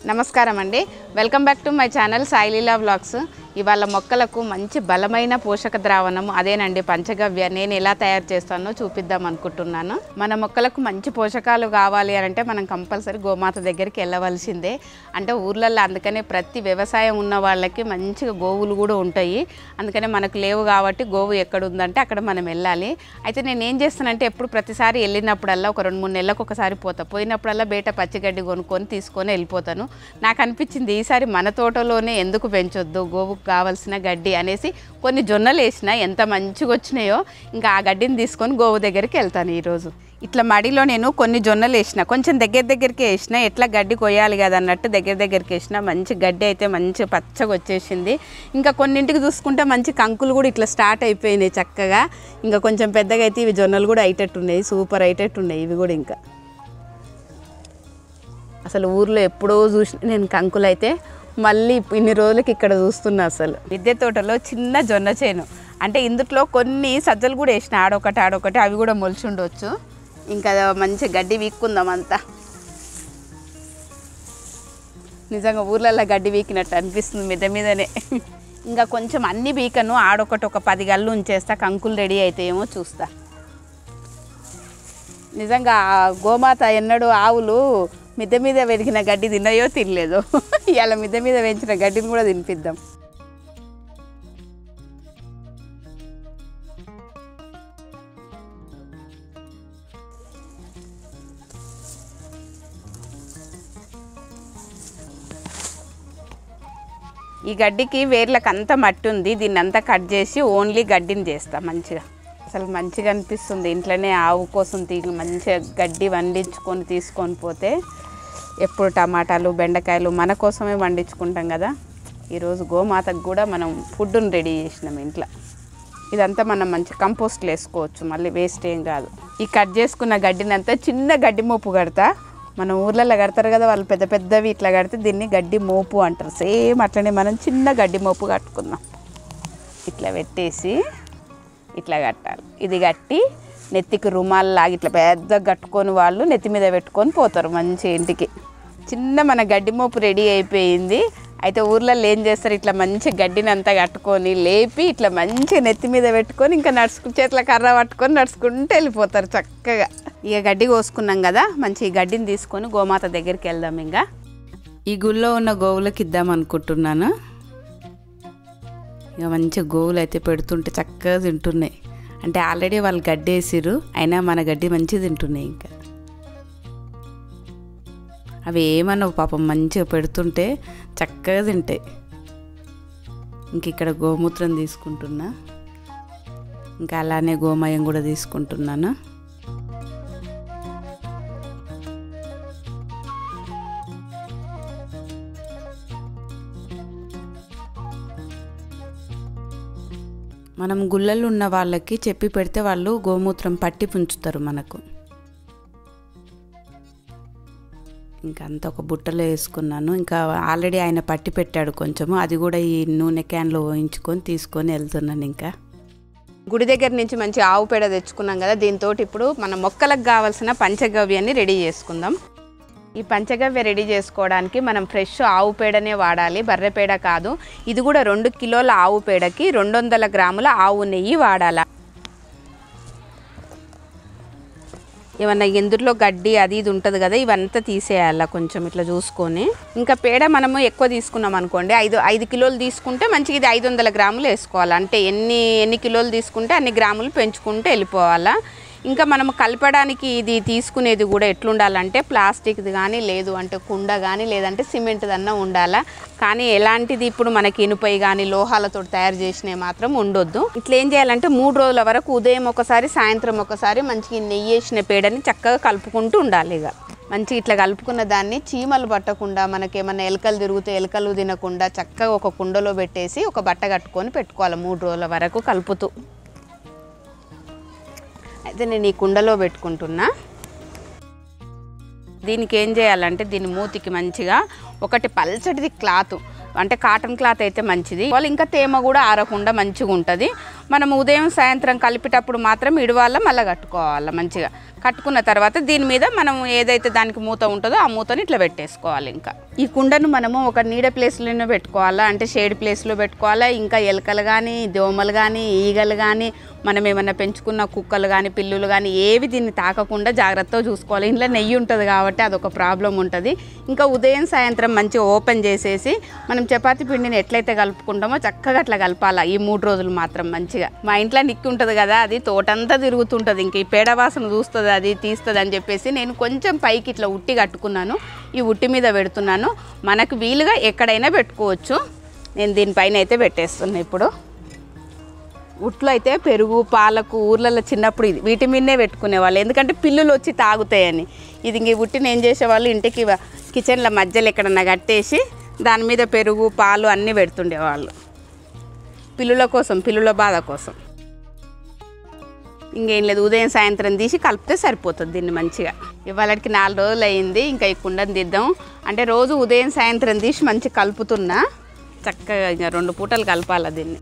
నమస్కారం అండి welcome back to my channel Saileela vlogs ఇవాళ మొక్కలకు మంచి బలమైన పోషక ద్రావణం అదేనండి పంచగవ్య నేను ఎలా తయారు చేస్తానో చూపిద్దాం అనుకుంటున్నాను మన మొక్కలకు మంచి పోషకాలు కావాలి అని అంటే మనం కంపల్సరీ గోమాత దగ్గరికి వెళ్ళవలసిందే అంటే ఊర్లలో అందుకనే ప్రతి వ్యవసాయం ఉన్న వాళ్ళకి మంచిగా గోవులు కూడా ఉంటాయి అందుకనే మనకు లేవు కాబట్టి గోవు ఎక్కడ ఉందంటే అక్కడ మనం వెళ్ళాలి అయితే నేను ఏం చేస్తానంటే ఎప్పుడు ప్రతిసారి వెళ్ళినప్పుడల్లా ఒక రెండు మూడు నెలలకు ఒకసారి పోతా పోయినప్పుడల్లా బయట పచ్చిగడ్డి కొనుక్కొని తీసుకొని వెళ్ళిపోతాను నాకు అనిపించింది ఈసారి మన తోటలోనే ఎందుకు పెంచొద్దు గోవుకు కావాల్సిన గడ్డి అనేసి కొన్ని జొన్నలు వేసిన ఎంత మంచిగా వచ్చినాయో ఇంకా ఆ గడ్డిని తీసుకొని గోవు దగ్గరికి వెళ్తాను ఈరోజు ఇట్లా మడిలో నేను కొన్ని జొన్నలు వేసిన కొంచెం దగ్గర దగ్గరికి వేసిన ఎట్లా గడ్డి కొయ్యాలి కదా అన్నట్టు దగ్గర దగ్గరికి వేసిన మంచి గడ్డి అయితే మంచి పచ్చగా వచ్చేసింది ఇంకా కొన్నింటికి చూసుకుంటే మంచి కంకులు కూడా ఇట్లా స్టార్ట్ అయిపోయినాయి చక్కగా ఇంకా కొంచెం పెద్దగా అయితే ఇవి జొన్నలు కూడా అయ్యేటట్టు ఉన్నాయి సూపర్ అయ్యేటట్టు ఉన్నాయి ఇవి కూడా ఇంకా అసలు ఊర్లో ఎప్పుడో చూసిన నేను కంకులు అయితే మళ్ళీ ఇన్ని రోజులకి ఇక్కడ చూస్తున్నా అసలు విద్య తోటలో చిన్న జొన్న చేను అంటే ఇందులో కొన్ని సజ్జలు కూడా వేసిన ఆడొకటి ఆడొకటి అవి కూడా మొలిచి ఉండొచ్చు ఇంకా మంచి గడ్డి వీక్కుందాం అంతా నిజంగా ఊర్లలో గడ్డి వీకినట్టు అనిపిస్తుంది మీద మీదనే ఇంకా కొంచెం అన్ని బీకను ఆడొకటి ఒక పది గళ్ళు ఉంచేస్తా కంకులు రెడీ అయితే ఏమో చూస్తా నిజంగా ఆ గోమాత ఎన్నడూ ఆవులు మిద్దె మీద వెలిగిన గడ్డి తిన్నాయో తినలేదు ఇవాళ మిద్దె మీద పెంచిన గడ్డిని కూడా తినిపిద్దాం ఈ గడ్డికి వేర్లకు అంతా మట్టి ఉంది దీన్ని అంతా కట్ చేసి ఓన్లీ గడ్డిని చేస్తా మంచిగా అసలు మంచిగా అనిపిస్తుంది ఇంట్లోనే ఆవు కోసం తీ మంచిగా గడ్డి వండించుకొని తీసుకొని పోతే ఎప్పుడు టమాటాలు బెండకాయలు మన కోసమే వండించుకుంటాం కదా ఈరోజు గోమాతకు కూడా మనం ఫుడ్ని రెడీ చేసినాం ఇంట్లో ఇదంతా మనం మంచి కంపోస్ట్లు వేసుకోవచ్చు మళ్ళీ వేస్ట్ ఏం కాదు ఈ కట్ చేసుకున్న గడ్డిని అంతా చిన్న గడ్డి మోపు కడతా మన ఊర్లలో కడతారు కదా వాళ్ళు పెద్ద పెద్దవి ఇట్లా కడితే దీన్ని గడ్డి మోపు అంటారు సేమ్ అట్లనే మనం చిన్న గడ్డి మోపు కట్టుకుందాం ఇట్లా పెట్టేసి ఇట్లా కట్టాలి ఇది కట్టి నెత్తికి రుమాలు లాగి ఇట్లా పెద్ద కట్టుకొని వాళ్ళు నెత్తి మీద పెట్టుకొని పోతారు మంచి ఇంటికి చిన్న మన గడ్డి మోపు రెడీ అయిపోయింది అయితే ఊర్లలో ఏం చేస్తారు ఇట్లా మంచి గడ్డిని అంతా కట్టుకొని లేపి ఇట్లా మంచి నెత్తి మీద పెట్టుకొని ఇంకా నడుచుకు చేతిలో కర్ర పట్టుకొని నడుచుకుంటూ వెళ్ళిపోతారు చక్కగా ఇక గడ్డి కోసుకున్నాం కదా మంచి ఈ గడ్డిని తీసుకొని గోమాత దగ్గరికి వెళ్దాం ఇంకా ఈ గుళ్ళో ఉన్న గోవులకి ఇద్దాం అనుకుంటున్నాను ఇక మంచి గోవులు అయితే పెడుతుంటే చక్కగా తింటున్నాయి అంటే ఆల్రెడీ వాళ్ళు గడ్డి వేసిరు అయినా మన గడ్డి మంచిగా తింటున్నాయి ఇంకా అవి ఏమన్నావు పాపం మంచిగా పెడుతుంటే చక్కగా తింటాయి ఇంక ఇక్కడ గోమూత్రం తీసుకుంటున్నా ఇంకా అలానే గోమయం కూడా తీసుకుంటున్నాను మనం గుళ్ళలు ఉన్న వాళ్ళకి చెప్పి పెడితే వాళ్ళు గోమూత్రం పట్టి పుంచుతారు మనకు ఇంకా అంత ఒక బుట్టలో వేసుకున్నాను ఇంకా ఆల్రెడీ ఆయన పట్టి పెట్టాడు కొంచెము అది కూడా ఈ నూనె క్యాన్లో వేయించుకొని తీసుకొని వెళ్తున్నాను ఇంకా గుడి దగ్గర నుంచి మంచి ఆవు పేడ తెచ్చుకున్నాం కదా దీంతో ఇప్పుడు మన మొక్కలకు కావాల్సిన పంచగవ్యాన్ని రెడీ చేసుకుందాం ఈ పంచగవ్య రెడీ చేసుకోవడానికి మనం ఫ్రెష్ ఆవు పేడనే వాడాలి బర్రె పేడ కాదు ఇది కూడా రెండు కిలోల ఆవు పేడకి రెండు వందల గ్రాముల ఆవు నెయ్యి వాడాలి ఏమన్నా ఎందులో గడ్డి అది ఇది ఉంటుంది కదా ఇవంతా తీసేయాల కొంచెం ఇట్లా చూసుకొని ఇంకా పేడ మనము ఎక్కువ తీసుకున్నాం అనుకోండి ఐదు ఐదు కిలోలు తీసుకుంటే మంచిగా ఇది ఐదు వందల గ్రాములు వేసుకోవాలి అంటే ఎన్ని ఎన్ని కిలోలు తీసుకుంటే అన్ని గ్రాములు పెంచుకుంటూ వెళ్ళిపోవాలా ఇంకా మనము కలపడానికి ఇది తీసుకునేది కూడా ఎట్లుండాలంటే ప్లాస్టిక్ది కానీ లేదు అంటే కుండ కానీ లేదంటే సిమెంట్ అన్నా ఉండాలా కానీ ఎలాంటిది ఇప్పుడు మనకి ఇనుపై కానీ లోహాలతో తయారు చేసినవి మాత్రం ఉండొద్దు ఇట్లా ఏం చేయాలంటే మూడు రోజుల వరకు ఉదయం ఒకసారి సాయంత్రం ఒకసారి మంచిగా నెయ్యి వేసిన పేడని చక్కగా కలుపుకుంటూ ఉండాలి ఇక మంచిగా ఇట్లా కలుపుకున్న దాన్ని చీమలు పట్టకుండా మనకేమన్నా ఎలకలు తిరిగితే ఎలకలు తినకుండా చక్కగా ఒక కుండలో పెట్టేసి ఒక బట్ట కట్టుకొని పెట్టుకోవాలి మూడు రోజుల వరకు కలుపుతూ అయితే నేను ఈ కుండలో పెట్టుకుంటున్నా దీనికి ఏం చేయాలంటే దీని మూతికి మంచిగా ఒకటి పల్చటిది క్లాత్ అంటే కాటన్ క్లాత్ అయితే మంచిది వాళ్ళు ఇంకా తేమ కూడా ఆరకుండా మంచిగా ఉంటుంది మనం ఉదయం సాయంత్రం కలిపేటప్పుడు మాత్రం ఇడవాల మళ్ళీ కట్టుకోవాలి మంచిగా కట్టుకున్న తర్వాత దీని మీద మనం ఏదైతే దానికి మూత ఉంటుందో ఆ మూతని ఇట్లా పెట్టేసుకోవాలి ఇంకా ఈ కుండను మనము ఒక నీడ ప్లేస్లోనే పెట్టుకోవాలా అంటే షేడ్ ప్లేస్లో పెట్టుకోవాలా ఇంకా ఎలకలు కానీ దోమలు కానీ ఈగలు కానీ మనం ఏమన్నా పెంచుకున్న కుక్కలు కానీ పిల్లులు కానీ ఏవి దీన్ని తాకకుండా జాగ్రత్తగా చూసుకోవాలి ఇంట్లో నెయ్యి ఉంటుంది కాబట్టి అదొక ప్రాబ్లం ఉంటుంది ఇంకా ఉదయం సాయంత్రం మంచిగా ఓపెన్ చేసేసి మనం చపాతీ పిండిని ఎట్లయితే కలుపుకుంటామో చక్కగా అట్లా కలపాలా ఈ మూడు రోజులు మాత్రం మంచిగా మా ఇంట్లో నిక్కి ఉంటుంది కదా అది తోటంతా తిరుగుతుంటుంది ఇంక ఈ పేడ వాసన చూస్తుంది అది తీస్తుంది అని చెప్పేసి నేను కొంచెం పైకి ఇట్లా ఉట్టి కట్టుకున్నాను ఈ ఉట్టి మీద పెడుతున్నాను మనకు వీలుగా ఎక్కడైనా పెట్టుకోవచ్చు నేను దీనిపైన అయితే పెట్టేస్తున్నా ఇప్పుడు ఉట్లో అయితే పెరుగు పాలకు ఊర్లలో చిన్నప్పుడు ఇది వీటి మీదనే పెట్టుకునేవాళ్ళు ఎందుకంటే పిల్లులు వచ్చి తాగుతాయని ఇది ఇంక ఈ ఉట్టిని ఏం చేసేవాళ్ళు ఇంటికి వ- కిచెన్లో మధ్యలో ఎక్కడన్నా కట్టేసి దాని మీద పెరుగు పాలు అన్నీ పెడుతుండేవాళ్ళు పిల్లుల కోసం పిల్లుల బాధ కోసం ఇంకేం లేదు ఉదయం సాయంత్రం తీసి కలిపితే సరిపోతుంది దీన్ని మంచిగా ఇవాళకి నాలుగు రోజులు అయింది ఇంకా ఈ కుండని తీద్దాం అంటే రోజు ఉదయం సాయంత్రం తీసి మంచిగా కలుపుతున్నా చక్కగా ఇంకా రెండు పూటలు కలపాలి దీన్ని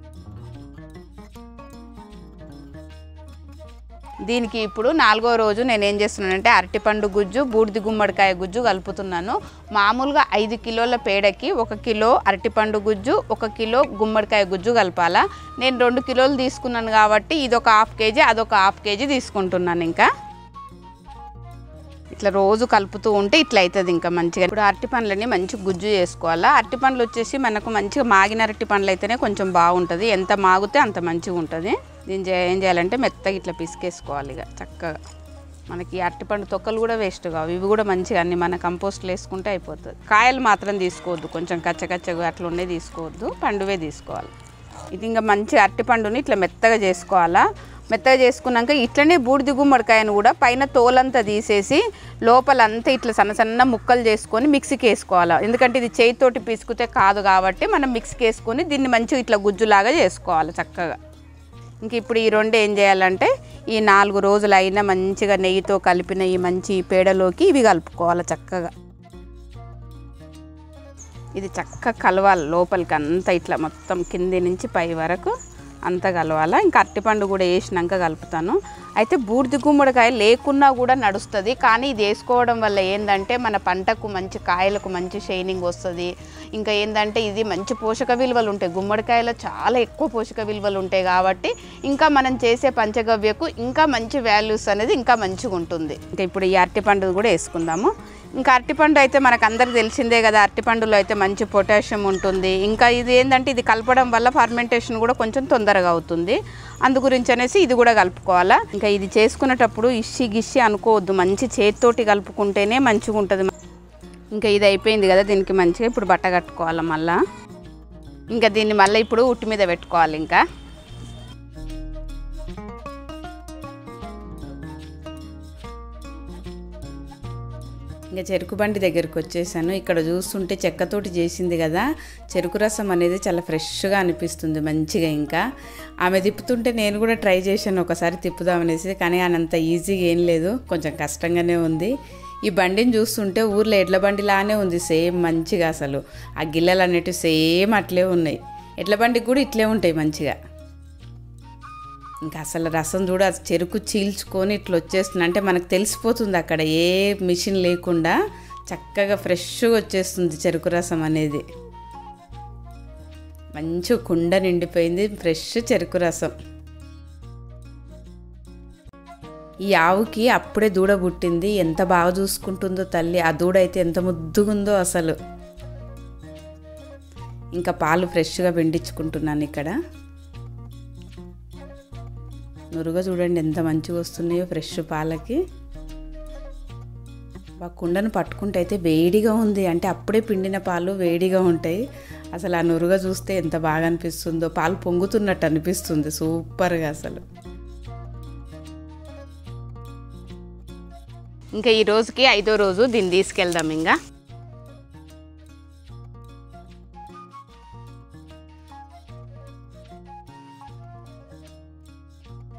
దీనికి ఇప్పుడు నాలుగో రోజు నేను ఏం చేస్తున్నానంటే అరటిపండు గుజ్జు బూడిది గుమ్మడికాయ గుజ్జు కలుపుతున్నాను మామూలుగా ఐదు కిలోల పేడకి ఒక కిలో అరటిపండు గుజ్జు ఒక కిలో గుమ్మడికాయ గుజ్జు కలపాలా నేను రెండు కిలోలు తీసుకున్నాను కాబట్టి ఇది ఒక హాఫ్ కేజీ అదొక హాఫ్ కేజీ తీసుకుంటున్నాను ఇంకా ఇట్లా రోజు కలుపుతూ ఉంటే ఇట్లా అవుతుంది ఇంకా మంచిగా ఇప్పుడు అరటి పండ్లని మంచి గుజ్జు చేసుకోవాలా అరటి పండ్లు వచ్చేసి మనకు మంచిగా మాగిన అరటి పండ్లు అయితేనే కొంచెం బాగుంటుంది ఎంత మాగితే అంత మంచిగా ఉంటుంది దీన్ని చే- ఏం చేయాలంటే మెత్తగా ఇట్లా పిసికేసుకోవాలి ఇక చక్కగా మనకి ఈ అరటిపండు తొక్కలు కూడా వేస్ట్ కావు ఇవి కూడా మంచిగా అన్ని మన కంపోస్ట్లు వేసుకుంటే అయిపోతుంది కాయలు మాత్రం తీసుకోవద్దు కొంచెం కచ్చకచ్చగా అట్లా ఉండే తీసుకోవద్దు పండువే తీసుకోవాలి ఇది ఇంకా మంచి అరటిపండుని ఇట్లా మెత్తగా చేసుకోవాలా మెత్తగా చేసుకున్నాక ఇట్లనే బూడిది గుమ్మడికాయను కూడా పైన తోలంతా తీసేసి లోపలంతా ఇట్లా సన్న సన్న ముక్కలు చేసుకొని మిక్సీకి వేసుకోవాలి ఎందుకంటే ఇది చేతితోటి పీసుకుతే కాదు కాబట్టి మనం మిక్సీకి వేసుకొని దీన్ని మంచిగా ఇట్లా గుజ్జులాగా చేసుకోవాలి చక్కగా ఇంక ఇప్పుడు ఈ రెండు ఏం చేయాలంటే ఈ నాలుగు రోజులు అయినా మంచిగా నెయ్యితో కలిపిన ఈ మంచి పేడలోకి ఇవి కలుపుకోవాలి చక్కగా ఇది చక్కగా కలవాలి లోపలికి అంతా ఇట్లా మొత్తం కింది నుంచి పై వరకు అంతా కలవాలా ఇంకా అరటిపండు కూడా వేసినాక కలుపుతాను అయితే బూడిది గుమ్మడికాయ లేకున్నా కూడా నడుస్తుంది కానీ ఇది వేసుకోవడం వల్ల ఏంటంటే మన పంటకు మంచి కాయలకు మంచి షైనింగ్ వస్తుంది ఇంకా ఏంటంటే ఇది మంచి పోషక విలువలు ఉంటాయి గుమ్మడికాయలో చాలా ఎక్కువ పోషక విలువలు ఉంటాయి కాబట్టి ఇంకా మనం చేసే పంచగవ్యకు ఇంకా మంచి వాల్యూస్ అనేది ఇంకా మంచిగా ఉంటుంది ఇంకా ఇప్పుడు ఈ అరటిపండు కూడా వేసుకుందాము ఇంకా అరటిపండు అయితే మనకు అందరికి తెలిసిందే కదా అరటిపండులో అయితే మంచి పొటాషియం ఉంటుంది ఇంకా ఇది ఏంటంటే ఇది కలపడం వల్ల ఫర్మెంటేషన్ కూడా కొంచెం తొందరగా అవుతుంది అందు గురించి అనేసి ఇది కూడా కలుపుకోవాలా ఇంకా ఇది చేసుకునేటప్పుడు ఇష్సి గిష్సి అనుకోవద్దు మంచి చేతితోటి కలుపుకుంటేనే మంచిగా ఉంటుంది ఇంకా ఇది అయిపోయింది కదా దీనికి మంచిగా ఇప్పుడు బట్ట కట్టుకోవాలి మళ్ళా ఇంకా దీన్ని మళ్ళీ ఇప్పుడు ఉట్టి మీద పెట్టుకోవాలి ఇంకా ఇంకా చెరుకు బండి దగ్గరికి వచ్చేసాను ఇక్కడ చూస్తుంటే చెక్కతోటి చేసింది కదా చెరుకు రసం అనేది చాలా ఫ్రెష్గా అనిపిస్తుంది మంచిగా ఇంకా ఆమె తిప్పుతుంటే నేను కూడా ట్రై చేశాను ఒకసారి తిప్పుదామనేసి కానీ అంత ఈజీగా ఏం లేదు కొంచెం కష్టంగానే ఉంది ఈ బండిని చూస్తుంటే ఊర్లో ఎడ్ల బండిలానే ఉంది సేమ్ మంచిగా అసలు ఆ గిల్లలు అనేటివి సేమ్ అట్లే ఉన్నాయి ఎడ్ల బండికి కూడా ఇట్లే ఉంటాయి మంచిగా ఇంకా అసలు రసం చూడ చెరుకు చీల్చుకొని ఇట్లా వచ్చేస్తుంది అంటే మనకు తెలిసిపోతుంది అక్కడ ఏ మిషన్ లేకుండా చక్కగా ఫ్రెష్గా వచ్చేస్తుంది చెరుకు రసం అనేది మంచి కుండ నిండిపోయింది ఫ్రెష్ చెరుకు రసం ఈ ఆవుకి అప్పుడే దూడ పుట్టింది ఎంత బాగా చూసుకుంటుందో తల్లి ఆ దూడ అయితే ఎంత ముద్దుగుందో అసలు ఇంకా పాలు ఫ్రెష్గా పిండించుకుంటున్నాను ఇక్కడ నురుగా చూడండి ఎంత మంచిగా వస్తున్నాయో ఫ్రెష్ పాలకి ఆ కుండను పట్టుకుంటే అయితే వేడిగా ఉంది అంటే అప్పుడే పిండిన పాలు వేడిగా ఉంటాయి అసలు ఆ నురుగా చూస్తే ఎంత బాగా అనిపిస్తుందో పాలు పొంగుతున్నట్టు అనిపిస్తుంది సూపర్గా అసలు ఇంకా ఈ రోజుకి ఐదో రోజు దీన్ని తీసుకెళ్దాం ఇంకా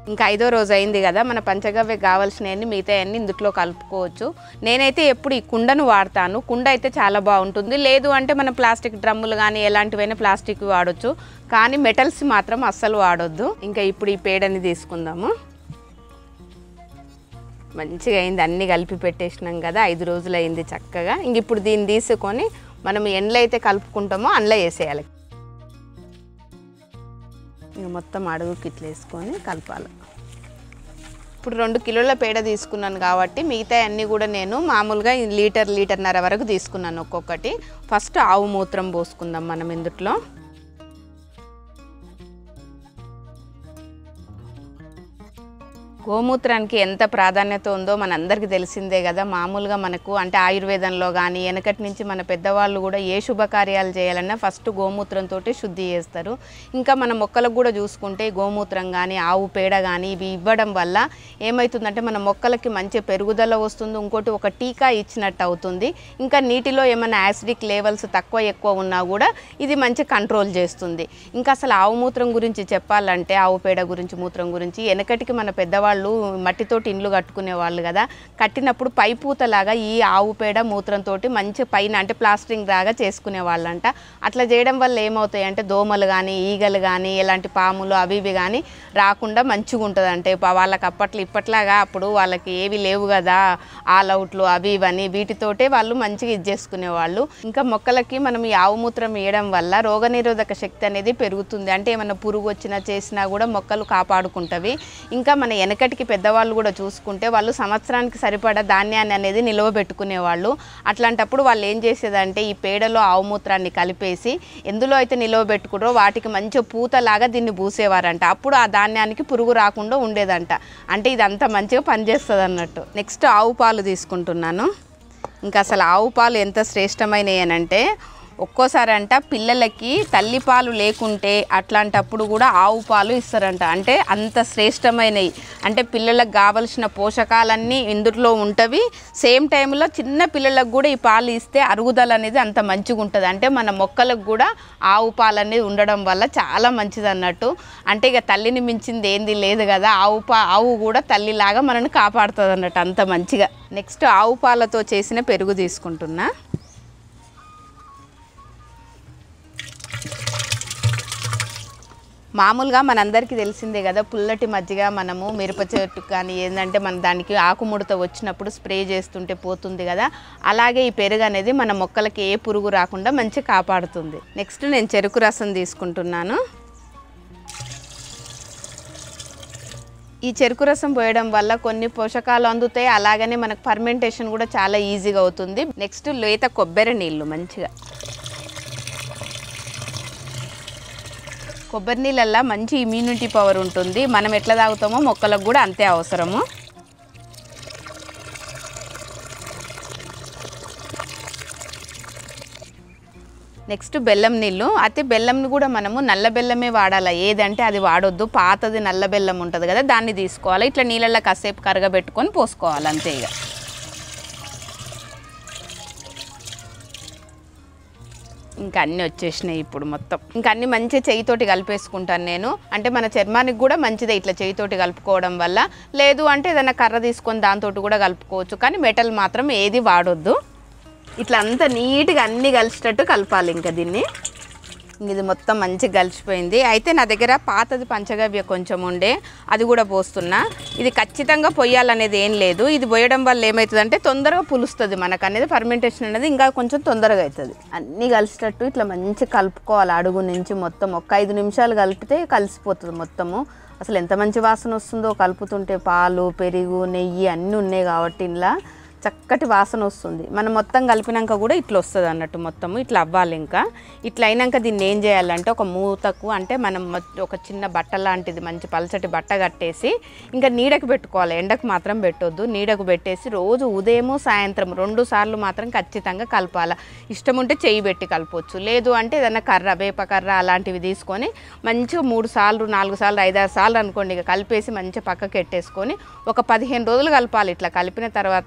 ఇంకా ఐదో రోజు అయింది కదా మన పంచగవ్య కావాల్సినవన్నీ మిగతా అన్ని ఇందులో కలుపుకోవచ్చు నేనైతే ఎప్పుడు ఈ కుండను వాడతాను కుండ అయితే చాలా బాగుంటుంది లేదు అంటే మనం ప్లాస్టిక్ డ్రమ్ములు కానీ ఎలాంటివైనా ప్లాస్టిక్ వాడొచ్చు కానీ మెటల్స్ మాత్రం అస్సలు వాడొద్దు ఇంకా ఇప్పుడు ఈ పేడని తీసుకుందాము మంచిగా అయింది అన్నీ కలిపి పెట్టేసినాం కదా ఐదు రోజులు అయింది చక్కగా ఇంక ఇప్పుడు దీన్ని తీసుకొని మనం ఎండ్లో అయితే కలుపుకుంటామో అందులో వేసేయాలి ఇంక మొత్తం అడుగుకి ఇట్లా వేసుకొని కలపాలి ఇప్పుడు రెండు కిలోల పేడ తీసుకున్నాను కాబట్టి మిగతా అన్నీ కూడా నేను మామూలుగా ఈ లీటర్ లీటర్న్నర వరకు తీసుకున్నాను ఒక్కొక్కటి ఫస్ట్ ఆవు మూత్రం పోసుకుందాం మనం ఇందుట్లో గోమూత్రానికి ఎంత ప్రాధాన్యత ఉందో మనందరికీ తెలిసిందే కదా మామూలుగా మనకు అంటే ఆయుర్వేదంలో కానీ వెనకటి నుంచి మన పెద్దవాళ్ళు కూడా ఏ శుభకార్యాలు చేయాలన్నా ఫస్ట్ గోమూత్రంతో శుద్ధి చేస్తారు ఇంకా మన మొక్కలకు కూడా చూసుకుంటే గోమూత్రం కానీ ఆవు పేడ కానీ ఇవి ఇవ్వడం వల్ల ఏమవుతుందంటే మన మొక్కలకి మంచి పెరుగుదల వస్తుంది ఇంకోటి ఒక టీకా ఇచ్చినట్టు అవుతుంది ఇంకా నీటిలో ఏమైనా యాసిడిక్ లెవెల్స్ తక్కువ ఎక్కువ ఉన్నా కూడా ఇది మంచి కంట్రోల్ చేస్తుంది ఇంకా అసలు ఆవు మూత్రం గురించి చెప్పాలంటే ఆవు పేడ గురించి మూత్రం గురించి వెనకటికి మన పెద్దవాళ్ళు మట్టితోటి ఇండ్లు కట్టుకునే వాళ్ళు కదా కట్టినప్పుడు పైపూతలాగా ఈ ఆవు పేడ మూత్రంతో మంచి పైన అంటే ప్లాస్టరింగ్ లాగా చేసుకునే వాళ్ళంట అట్లా చేయడం వల్ల ఏమవుతాయి అంటే దోమలు కానీ ఈగలు కానీ ఎలాంటి పాములు అవి ఇవి కానీ రాకుండా మంచిగా ఉంటుంది అంటే వాళ్ళకి అప్పట్లో ఇప్పట్లాగా అప్పుడు వాళ్ళకి ఏవి లేవు కదా ఆల్ అవుట్లు అవి ఇవని వీటితోటే వాళ్ళు మంచిగా ఇది చేసుకునేవాళ్ళు ఇంకా మొక్కలకి మనం ఈ ఆవు మూత్రం వేయడం వల్ల రోగనిరోధక శక్తి అనేది పెరుగుతుంది అంటే ఏమైనా పురుగు వచ్చినా చేసినా కూడా మొక్కలు కాపాడుకుంటవి ఇంకా మన వెనకటికి పెద్దవాళ్ళు కూడా చూసుకుంటే వాళ్ళు సంవత్సరానికి సరిపడా ధాన్యాన్ని అనేది నిల్వ పెట్టుకునేవాళ్ళు అట్లాంటప్పుడు వాళ్ళు ఏం చేసేదంటే ఈ పేడలో ఆవు మూత్రాన్ని కలిపేసి ఎందులో అయితే నిల్వ పెట్టుకున్నారో వాటికి మంచి పూతలాగా దీన్ని పూసేవారంట అప్పుడు ఆ ధాన్యానికి పురుగు రాకుండా ఉండేదంట అంటే ఇదంతా మంచిగా పనిచేస్తుంది అన్నట్టు నెక్స్ట్ ఆవు పాలు తీసుకుంటున్నాను ఇంకా అసలు ఆవు పాలు ఎంత శ్రేష్టమైనవి అని అంటే ఒక్కోసారి అంట పిల్లలకి తల్లిపాలు లేకుంటే అట్లాంటప్పుడు కూడా ఆవు పాలు ఇస్తారంట అంటే అంత శ్రేష్టమైనవి అంటే పిల్లలకు కావలసిన పోషకాలన్నీ ఇందులో ఉంటవి సేమ్ టైంలో చిన్న పిల్లలకు కూడా ఈ పాలు ఇస్తే అరుగుదల అనేది అంత మంచిగా ఉంటుంది అంటే మన మొక్కలకు కూడా ఆవు పాలు అనేది ఉండడం వల్ల చాలా మంచిది అన్నట్టు అంటే ఇక తల్లిని మించింది ఏంది లేదు కదా ఆవు పా ఆవు కూడా తల్లిలాగా మనల్ని కాపాడుతుంది అన్నట్టు అంత మంచిగా నెక్స్ట్ ఆవు పాలతో చేసిన పెరుగు తీసుకుంటున్నా మామూలుగా మనందరికీ తెలిసిందే కదా పుల్లటి మజ్జిగ మనము మిరప చెట్టు కానీ ఏంటంటే మన దానికి ఆకుముడత వచ్చినప్పుడు స్ప్రే చేస్తుంటే పోతుంది కదా అలాగే ఈ పెరుగు అనేది మన మొక్కలకి ఏ పురుగు రాకుండా మంచి కాపాడుతుంది నెక్స్ట్ నేను చెరుకు రసం తీసుకుంటున్నాను ఈ చెరుకు రసం పోయడం వల్ల కొన్ని పోషకాలు అందుతాయి అలాగనే మనకు ఫర్మెంటేషన్ కూడా చాలా ఈజీగా అవుతుంది నెక్స్ట్ లేత కొబ్బరి నీళ్ళు మంచిగా కొబ్బరి నీళ్ళల్లో మంచి ఇమ్యూనిటీ పవర్ ఉంటుంది మనం ఎట్లా తాగుతామో మొక్కలకు కూడా అంతే అవసరము నెక్స్ట్ బెల్లం నీళ్ళు అయితే బెల్లంని కూడా మనము నల్ల బెల్లమే వాడాలి ఏదంటే అది వాడొద్దు పాతది నల్ల బెల్లం ఉంటుంది కదా దాన్ని తీసుకోవాలి ఇట్లా నీళ్ళల్లో కాసేపు కరగబెట్టుకొని పోసుకోవాలి అంతే ఇక ఇంకా అన్నీ వచ్చేసినాయి ఇప్పుడు మొత్తం ఇంకా అన్ని మంచిగా చెయ్యితోటి కలిపేసుకుంటాను నేను అంటే మన చర్మానికి కూడా మంచిదే ఇట్లా చెయ్యితోటి కలుపుకోవడం వల్ల లేదు అంటే ఏదైనా కర్ర తీసుకొని దాంతో కూడా కలుపుకోవచ్చు కానీ మెటల్ మాత్రం ఏది వాడొద్దు ఇట్లా అంతా నీట్గా అన్నీ కలిసేటట్టు కలపాలి ఇంకా దీన్ని ఇది మొత్తం మంచిగా కలిసిపోయింది అయితే నా దగ్గర పాతది పంచగవ్య కొంచెం ఉండే అది కూడా పోస్తున్నా ఇది ఖచ్చితంగా పొయ్యాలనేది ఏం లేదు ఇది పోయడం వల్ల ఏమవుతుందంటే తొందరగా పులుస్తుంది మనకు అనేది ఫర్మెంటేషన్ అనేది ఇంకా కొంచెం తొందరగా అవుతుంది అన్నీ కలిసేటట్టు ఇట్లా మంచిగా కలుపుకోవాలి అడుగు నుంచి మొత్తం ఒక ఐదు నిమిషాలు కలిపితే కలిసిపోతుంది మొత్తము అసలు ఎంత మంచి వాసన వస్తుందో కలుపుతుంటే పాలు పెరుగు నెయ్యి అన్నీ ఉన్నాయి కాబట్టి ఇలా చక్కటి వాసన వస్తుంది మనం మొత్తం కలిపినాక కూడా ఇట్లా వస్తుంది అన్నట్టు మొత్తము ఇట్లా అవ్వాలి ఇంకా ఇట్లా అయినాక దీన్ని ఏం చేయాలంటే ఒక మూతకు అంటే మనం మొ- ఒక చిన్న బట్ట లాంటిది మంచి పలచటి బట్ట కట్టేసి ఇంకా నీడకు పెట్టుకోవాలి ఎండకు మాత్రం పెట్టొద్దు నీడకు పెట్టేసి రోజు ఉదయము సాయంత్రం రెండు సార్లు మాత్రం ఖచ్చితంగా కలపాలి ఇష్టం ఉంటే చెయ్యి పెట్టి కలపవచ్చు లేదు అంటే ఏదైనా కర్ర వేప కర్ర అలాంటివి తీసుకొని మంచిగా మూడు సార్లు నాలుగు సార్లు ఐదారు సార్లు అనుకోండి ఇక కలిపేసి మంచిగా పక్కకి పెట్టేసుకొని ఒక పదిహేను రోజులు కలపాలి ఇట్లా కలిపిన తర్వాత మంచిగా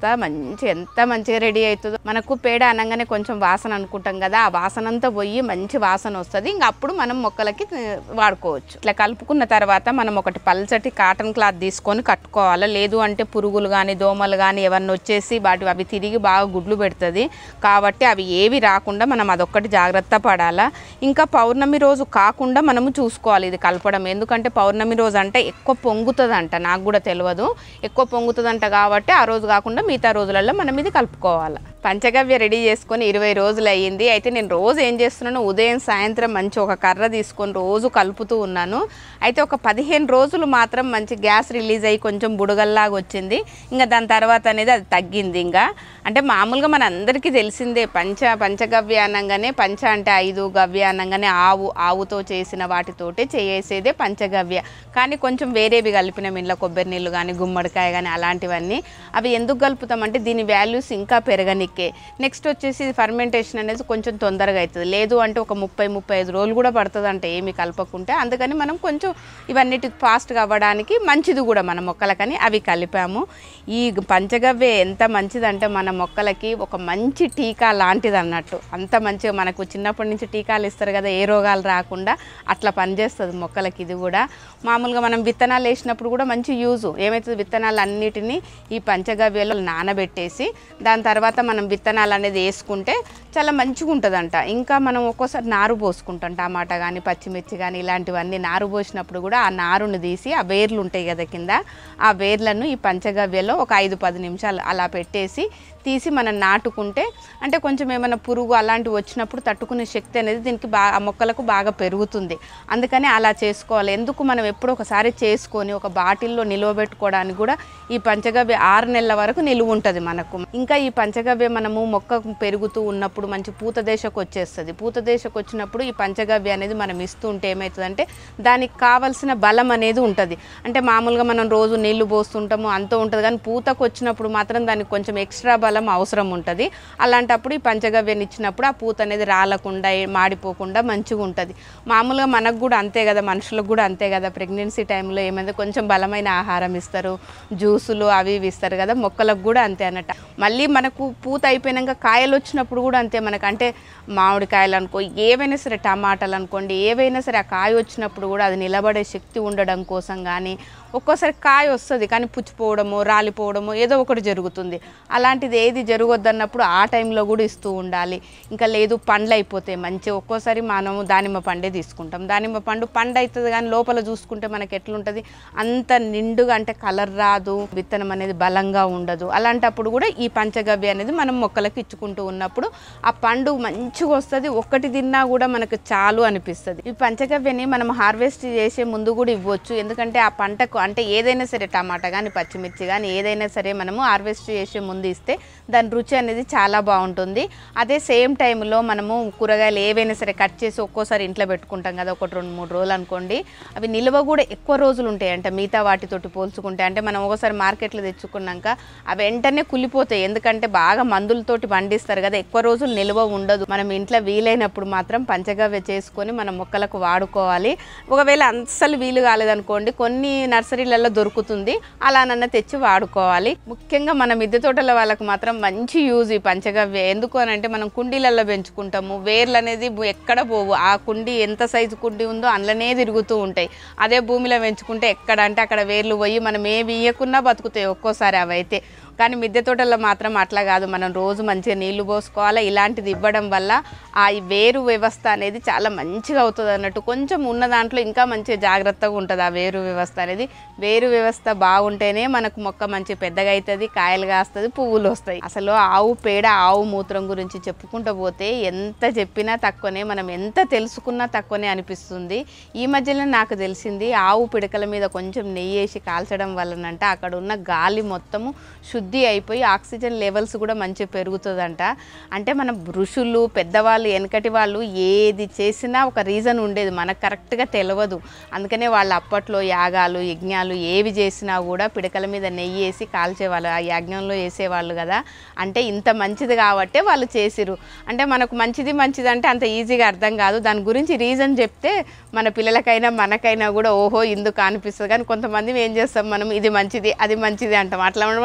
మంచి ఎంత మంచిగా రెడీ అవుతుందో మనకు పేడ అనగానే కొంచెం వాసన అనుకుంటాం కదా ఆ వాసన అంతా పోయి మంచి వాసన వస్తుంది ఇంకా అప్పుడు మనం మొక్కలకి ఆ, వాడుకోవచ్చు ఇట్లా కలుపుకున్న తర్వాత మనం ఒకటి పల్చటి కాటన్ క్లాత్ తీసుకొని కట్టుకోవాలి లేదు అంటే పురుగులు కానీ దోమలు కానీ ఏమన్నా వచ్చేసి వాటి అవి తిరిగి బాగా గుడ్లు పెడుతుంది కాబట్టి అవి ఏవి రాకుండా మనం అదొక్కటి జాగ్రత్త పడాలా ఇంకా పౌర్ణమి రోజు కాకుండా మనము చూసుకోవాలి ఇది కలపడం ఎందుకంటే పౌర్ణమి రోజు అంటే ఎక్కువ పొంగుతుందంట నాకు కూడా తెలియదు ఎక్కువ పొంగుతుందంట కాబట్టి ఆ రోజు కాకుండా మిగతా రోజులలో మనం ఇది కలుపుకోవాలి పంచగవ్య రెడీ చేసుకొని ఇరవై రోజులు అయ్యింది అయితే నేను రోజు ఏం చేస్తున్నాను ఉదయం సాయంత్రం మంచి ఒక కర్ర తీసుకొని రోజు కలుపుతూ ఉన్నాను అయితే ఒక పదిహేను రోజులు మాత్రం మంచి గ్యాస్ రిలీజ్ అయ్యి కొంచెం బుడగల్లాగా వచ్చింది ఇంకా దాని తర్వాత అనేది అది తగ్గింది ఇంకా అంటే మామూలుగా మన అందరికీ తెలిసిందే పంచ పంచగవ్య అనగానే పంచ అంటే ఐదు గవ్య అనగానే ఆవు ఆవుతో చేసిన వాటితోటే చేసేదే పంచగవ్య కానీ కొంచెం వేరేవి కలిపినాం ఇంట్లో కొబ్బరి నీళ్ళు కానీ గుమ్మడికాయ కానీ అలాంటివన్నీ అవి ఎందుకు కలుపుతామంటే దీని వాల్యూస్ ఇంకా పెరగనికే నెక్స్ట్ వచ్చేసి ఫర్మెంటేషన్ అనేది కొంచెం తొందరగా అవుతుంది లేదు అంటే ఒక ముప్పై ముప్పై ఐదు రోజులు కూడా పడుతుంది అంటే ఏమి కలపకుంటే అందుకని మనం కొంచెం ఇవన్నిటి ఫాస్ట్గా అవ్వడానికి మంచిది కూడా మన మొక్కలకని అవి కలిపాము ఈ పంచగవ్య ఎంత మంచిదంటే మన మొక్కలకి ఒక మంచి టీకా లాంటిది అన్నట్టు అంత మంచిగా మనకు చిన్నప్పటి నుంచి టీకాలు ఇస్తారు కదా ఏ రోగాలు రాకుండా అట్లా పనిచేస్తుంది మొక్కలకి ఇది కూడా మామూలుగా మనం విత్తనాలు వేసినప్పుడు కూడా మంచి యూజు ఏమవుతుంది విత్తనాలు అన్నిటినీ ఈ పంచగవ్యలో నానబెట్టేసి దాని తర్వాత మనం విత్తనాలు అనేది వేసుకుంటే చాలా మంచిగా ఉంటుందంట ఇంకా మనం ఒక్కోసారి నారు పోసుకుంటాం టమాటా కానీ పచ్చిమిర్చి కానీ ఇలాంటివన్నీ నారు పోసినప్పుడు కూడా ఆ నారుని తీసి ఆ వేర్లు ఉంటాయి కదా కింద ఆ వేర్లను ఈ పంచగవ్యలో ఒక ఐదు పది నిమిషాలు అలా పెట్టేసి తీసి మనం నాటుకుంటే అంటే కొంచెం ఏమైనా పురుగు అలాంటివి వచ్చినప్పుడు తట్టుకునే శక్తి అనేది దీనికి బాగా ఆ మొక్కలకు బాగా పెరుగుతుంది అందుకని అలా చేసుకోవాలి ఎందుకు మనం ఎప్పుడు ఒకసారి చేసుకొని ఒక బాటిల్లో నిలవబెట్టుకోవడానికి కూడా ఈ పంచగవ్య ఆరు నెలల వరకు నిలువ ఉంటుంది మనకు ఇంకా ఈ పంచగవ్య మనము మొక్క పెరుగుతూ ఉన్నప్పుడు మంచి పూత దశకు వచ్చేస్తుంది పూత దశకు వచ్చినప్పుడు ఈ పంచగవ్య అనేది మనం ఇస్తూ ఉంటే ఏమవుతుందంటే దానికి కావలసిన బలం అనేది ఉంటుంది అంటే మామూలుగా మనం రోజు నీళ్లు పోస్తుంటాము అంత ఉంటుంది కానీ పూతకు వచ్చినప్పుడు మాత్రం దానికి కొంచెం ఎక్స్ట్రా బలం అవసరం ఉంటుంది అలాంటప్పుడు ఈ పంచగవ్యని ఇచ్చినప్పుడు ఆ పూత అనేది రాలకుండా ఏ- మాడిపోకుండా మంచిగా ఉంటుంది మామూలుగా మనకు కూడా అంతే కదా మనుషులకు కూడా అంతే కదా ప్రెగ్నెన్సీ టైంలో ఏమైంది కొంచెం బలమైన ఆహారం ఇస్తారు జ్యూసులు అవి ఇవి ఇస్తారు కదా మొక్కలకు కూడా అంతే అన్నట్టు మళ్ళీ మనకు పూత అయిపోయినాక కాయలు వచ్చినప్పుడు కూడా అంతే మనకు అంటే మామిడికాయలు అనుకో ఏవైనా సరే టమాటాలు అనుకోండి ఏవైనా సరే ఆ కాయ వచ్చినప్పుడు కూడా అది నిలబడే శక్తి ఉండడం కోసం కానీ ఒక్కోసారి కాయ వస్తుంది కానీ పుచ్చిపోవడము రాలిపోవడము ఏదో ఒకటి జరుగుతుంది అలాంటిది ఏది జరగొద్దన్నప్పుడు ఆ టైంలో కూడా ఇస్తూ ఉండాలి ఇంకా లేదు పండ్లు అయిపోతాయి మంచి ఒక్కోసారి మనం దానిమ్మ పండే తీసుకుంటాం దానిమ్మ పండు పండు అవుతుంది కానీ లోపల చూసుకుంటే మనకి ఎట్లుంటుంది అంత నిండుగా అంటే కలర్ రాదు విత్తనం అనేది బలంగా ఉండదు అలాంటప్పుడు కూడా ఈ పంచగవ్య అనేది మనం మొక్కలకు ఇచ్చుకుంటూ ఉన్నప్పుడు ఆ పండు మంచిగా వస్తుంది ఒక్కటి తిన్నా కూడా మనకు చాలు అనిపిస్తుంది ఈ పంచగవ్యని మనం హార్వెస్ట్ చేసే ముందు కూడా ఇవ్వచ్చు ఎందుకంటే ఆ పంటకు అంటే ఏదైనా సరే టమాటా కానీ పచ్చిమిర్చి కానీ ఏదైనా సరే మనము హార్వెస్ట్ చేసే ముందు ఇస్తే దాని రుచి అనేది చాలా బాగుంటుంది అదే సేమ్ టైంలో మనము కూరగాయలు ఏవైనా సరే కట్ చేసి ఒక్కోసారి ఇంట్లో పెట్టుకుంటాం కదా ఒకటి రెండు మూడు రోజులు అనుకోండి అవి నిల్వ కూడా ఎక్కువ రోజులు ఉంటాయి అంటే మిగతా వాటితోటి పోల్చుకుంటే అంటే మనం ఒకసారి మార్కెట్లో తెచ్చుకున్నాక అవి వెంటనే కుళ్ళిపోతాయి ఎందుకంటే బాగా మందులతోటి పండిస్తారు కదా ఎక్కువ రోజులు నిల్వ ఉండదు మనం ఇంట్లో వీలైనప్పుడు మాత్రం పంచగవ్య చేసుకొని మన మొక్కలకు వాడుకోవాలి ఒకవేళ అస్సలు వీలు కాలేదనుకోండి కొన్ని నర్సరీలలో దొరుకుతుంది అలానన్నా తెచ్చి వాడుకోవాలి ముఖ్యంగా మన మిద్దె తోటల వాళ్ళకి మాత్రం మంచి యూజ్ ఈ పంచగవ్య ఎందుకు అని అంటే మనం కుండీలలో పెంచుకుంటాము వేర్లు అనేది భూ- ఎక్కడ పోవు ఆ కుండీ ఎంత సైజు కుండీ ఉందో అందులోనే తిరుగుతూ ఉంటాయి అదే భూమిలో పెంచుకుంటే ఎక్కడ అంటే అక్కడ వేర్లు పోయి మనం ఏ ఇయ్యకున్నా బతుకుతాయి ఒక్కోసారి అవైతే కానీ మిద్దె తోటల్లో మాత్రం అట్లా కాదు మనం రోజు మంచిగా నీళ్లు పోసుకోవాలి ఇలాంటిది ఇవ్వడం వల్ల ఆ ఈ వేరు వ్యవస్థ అనేది చాలా మంచిగా అవుతుంది అన్నట్టు కొంచెం ఉన్న దాంట్లో ఇంకా మంచిగా జాగ్రత్తగా ఉంటుంది ఆ వేరు వ్యవస్థ అనేది వేరు వ్యవస్థ బాగుంటేనే మనకు మొక్క మంచి పెద్దగా అవుతుంది కాయలు కాస్తుంది పువ్వులు వస్తాయి అసలు ఆవు పేడ ఆవు మూత్రం గురించి చెప్పుకుంటూ పోతే ఎంత చెప్పినా తక్కువనే మనం ఎంత తెలుసుకున్నా తక్కువనే అనిపిస్తుంది ఈ మధ్యలో నాకు తెలిసింది ఆవు పిడకల మీద కొంచెం నెయ్యి వేసి కాల్చడం వలనంట అక్కడ ఉన్న గాలి మొత్తము శుద్ధి అయిపోయి ఆక్సిజన్ లెవెల్స్ కూడా మంచిగా పెరుగుతుందంట అంటే మన ఋషులు పెద్దవాళ్ళు వెనకటి వాళ్ళు ఏది చేసినా ఒక రీజన్ ఉండేది మనకు కరెక్ట్గా తెలియదు అందుకనే వాళ్ళు అప్పట్లో యాగాలు యజ్ఞాలు ఏవి చేసినా కూడా పిడకల మీద నెయ్యి వేసి కాల్చేవాళ్ళు ఆ యజ్ఞంలో వేసేవాళ్ళు కదా అంటే ఇంత మంచిది కాబట్టే వాళ్ళు చేసిరు అంటే మనకు మంచిది మంచిది అంటే అంత ఈజీగా అర్థం కాదు దాని గురించి రీజన్ చెప్తే మన పిల్లలకైనా మనకైనా కూడా ఓహో ఇందుకు అనిపిస్తుంది కానీ కొంతమంది ఏం చేస్తాం మనం ఇది మంచిది అది మంచిది అంటాం అట్లా ఉండడం వల్ల ఏమో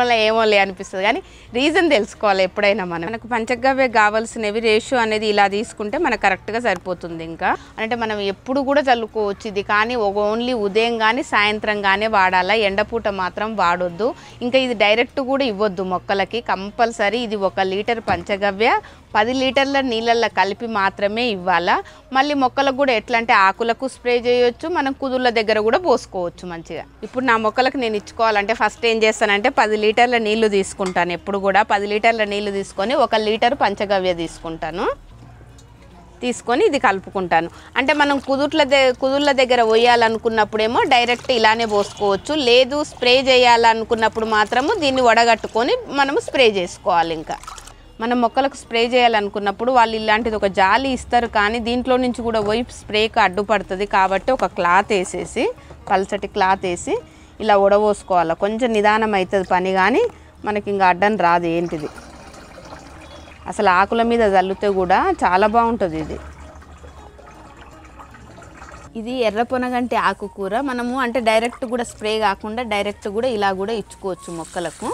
ఏమోలే అనిపిస్తుంది కానీ రీజన్ తెలుసుకోవాలి ఎప్పుడైనా మనం మనకు పంచగవ్య కావాల్సినవి రేషియో అనేది ఇలా తీసుకుంటే మనకు కరెక్ట్గా సరిపోతుంది ఇంకా అంటే మనం ఎప్పుడు కూడా చల్లుకోవచ్చు ఇది కానీ ఒక ఓన్లీ ఉదయం కానీ సాయంత్రం కానీ వాడాలా ఎండపూట మాత్రం వాడొద్దు ఇంకా ఇది డైరెక్ట్ కూడా ఇవ్వద్దు మొక్కలకి కంపల్సరీ ఇది ఒక లీటర్ పంచగవ్య పది లీటర్ల నీళ్ళల్లో కలిపి మాత్రమే ఇవ్వాలా మళ్ళీ మొక్కలకు కూడా ఎట్లా అంటే ఆకులకు స్ప్రే చేయొచ్చు మనం కుదుళ్ళ దగ్గర కూడా పోసుకోవచ్చు మంచిగా ఇప్పుడు నా మొక్కలకు నేను ఇచ్చుకోవాలంటే ఫస్ట్ ఏం చేస్తానంటే పది లీటర్ల నీళ్లు తీసుకుంటాను ఎప్పుడు కూడా పది లీటర్ల నీళ్లు తీసుకొని ఒక లీటర్ పంచగవ్య తీసుకుంటాను తీసుకొని ఇది కలుపుకుంటాను అంటే మనం కుదుట్ల ద కుదుర్ల దగ్గర పోయాలనుకున్నప్పుడేమో డైరెక్ట్ ఇలానే పోసుకోవచ్చు లేదు స్ప్రే చేయాలనుకున్నప్పుడు మాత్రము దీన్ని వడగట్టుకొని మనము స్ప్రే చేసుకోవాలి ఇంకా మనం మొక్కలకు స్ప్రే చేయాలనుకున్నప్పుడు వాళ్ళు ఇలాంటిది ఒక జాలి ఇస్తారు కానీ దీంట్లో నుంచి కూడా పోయి స్ప్రేకి అడ్డుపడుతుంది కాబట్టి ఒక క్లాత్ వేసేసి పల్చటి క్లాత్ వేసి ఇలా ఉడబోసుకోవాలి కొంచెం నిదానం అవుతుంది పని కానీ మనకి ఇంకా అడ్డం రాదు ఏంటిది అసలు ఆకుల మీద చల్లితే కూడా చాలా బాగుంటుంది ఇది ఇది ఎర్ర పొనగంటి ఆకుకూర మనము అంటే డైరెక్ట్ కూడా స్ప్రే కాకుండా డైరెక్ట్ కూడా ఇలా కూడా ఇచ్చుకోవచ్చు మొక్కలకు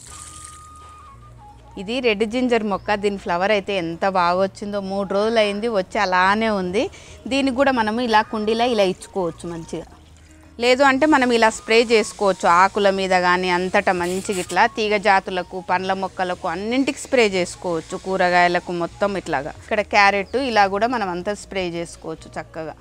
ఇది రెడ్ జింజర్ మొక్క దీని ఫ్లవర్ అయితే ఎంత బాగా వచ్చిందో మూడు రోజులు అయింది వచ్చి అలానే ఉంది దీనికి కూడా మనము ఇలా కుండీలో ఇలా ఇచ్చుకోవచ్చు మంచిగా లేదు అంటే మనం ఇలా స్ప్రే చేసుకోవచ్చు ఆకుల మీద కానీ అంతటా మంచిగా ఇట్లా తీగ జాతులకు పండ్ల మొక్కలకు అన్నింటికి స్ప్రే చేసుకోవచ్చు కూరగాయలకు మొత్తం ఇట్లాగా ఇక్కడ క్యారెట్ ఇలా కూడా మనం అంతా స్ప్రే చేసుకోవచ్చు చక్కగా